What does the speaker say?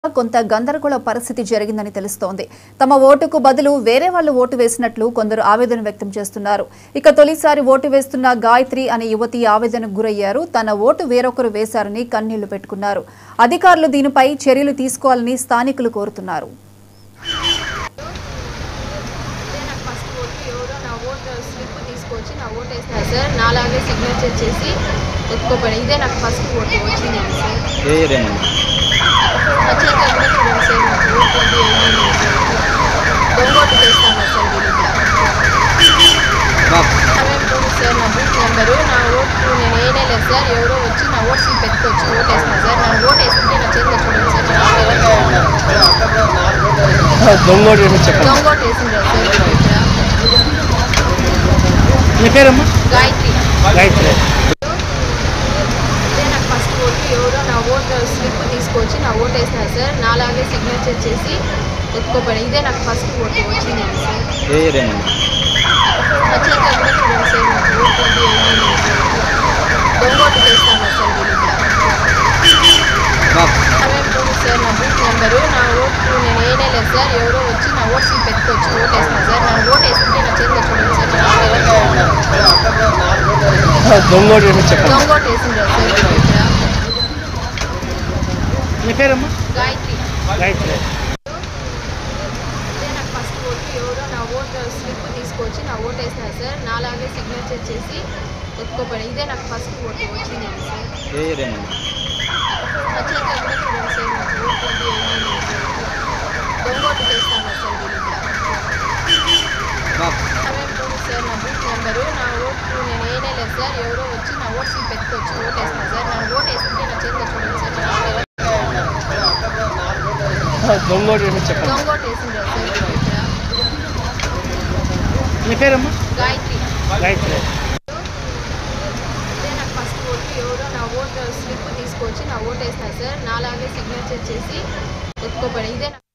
కొంత గందరగోళ పరిస్థితి జరిగిందని తెలుస్తోంది తమ ఓటుకు బదులు వేరే వాళ్ళు ఓటు వేసినట్లు కొందరు ఆవేదన వ్యక్తం చేస్తున్నారు ఇక తొలిసారి ఓటు వేస్తున్న గాయత్రి అనే యువతి ఆవేదనకు గురయ్యారు తన ఓటు వేరొకరు వేశారని కన్నీళ్లు పెట్టుకున్నారు అధికారులు దీనిపై చర్యలు తీసుకోవాలని స్థానికులు కోరుతున్నారు ఇదే నాకు ఫస్ట్ ఓటు ఎవరో నా ఓటు స్లిప్ తీసుకొచ్చి నా ఓటు వేసినారు సార్ నాలాగే సిగ్నేచర్ చేసి ఎత్తుకోపోయాడు ఇదే నాకు ఫస్ట్ ఓటు వచ్చింది సార్ ఏ ఏరియా మంది వచ్చాక కూడా చూడండి సార్ నాకు ఓటు ఇది ఏమీ లేదు సార్ దొంగ ఓటు చేస్తాను సార్ వీళ్ళు మా సమయం చూడు సార్ నా బూత్ నెంబరు నా ఓటు నేను వేయనే లేదు సార్ ఎవరో వచ్చి నా ఓటు స్లిప్ ఎత్తుకొచ్చి ఓటు వేసినారు సార్ నా ఓటు వేసుకుంటే నా చేతిలో చూడండి సార్ దొంగోడు ఏమి చెప్పండి దొంగ ఓటు వేసిండ్రు సార్ వీళ్ళు ఇక్కడ మీ పేరమ్మా గాయత్రి గాయత్రి ఇదే నాకు ఫస్ట్ ఓటు ఎవరో నా ఓటు స్లిప్ తీసుకొచ్చి నా ఓటు వేసినారు సార్ నాలాగే సిగ్నేచర్ చేసి ఎత్తుకోపోయాడు ఇదే నాకు ఫస్ట్ ఓటు వచ్చింది సార్ ఏ ఏరియా మంది వచ్చాక కూడా చూడండి సార్ నాకు ఓటు ఇది ఏమీ లేదు సార్ దొంగ ఓటు చేస్తాను సార్ వీళ్ళు మా సమయం చూడు సార్ నా బూత్ నెంబరు నా ఓటు నేను వేయనే లేదు సార్ ఎవరో వచ్చి నా ఓటు స్లిప్ ఎత్తుకొచ్చి ఓటు వేసినారు సార్ నా ఓటు వేసుకుంటే నా చేతిలో చూడండి సార్ దొంగోడు ఏమి చెప్పండి దొంగ ఓటు వేసిండ్రు సార్ వీళ్ళు ఇక్కడ మీ పేరమ్మా గాయత్రి గాయత్రి ఇదే నాకు ఫస్ట్ ఓటు ఎవరో నా ఓటు స్లిప్ తీసుకొచ్చి నా ఓటు వేసినారు సార్ నాలాగే సిగ్నేచర్ చేసి ఎత్తుకోపోయాడు ఇదే నాకు ఫస్ట్ ఓటు వచ్చింది సార్ ఏ ఏరియా మంది వచ్చాక కూడా చూడండి సార్ నాకు ఓటు ఇది ఏమీ లేదు సార్ దొంగ ఓటు చేస్తాను సార్ వీళ్ళు మా సమయం చూడు సార్ నా బూత్ నెంబరు నా ఓటు నేను వేయనే లేదు సార్ ఎవరో వచ్చి నా ఓటు స్లిప్ ఎత్తుకొచ్చి ఓటు వేసినారు సార్ నా ఓటు వేసుకుంటే నా చేతిలో చూడండి సార్ దొంగోడు ఏమి చెప్పండి దొంగ ఓటు వేసిండ్రు సార్ వీళ్ళు ఇక్కడ మీ పేరమ్మా గాయత్రి గాయత్రి ఇదే నాకు ఫస్ట్ ఓటు ఎవరో నా ఓటు స్లిప్ తీసుకొచ్చి నా ఓటు వేసినారు సార్ నాలాగే సిగ్నేచర్ చేసి ఎత్తుకోపోయాడు ఇదే నా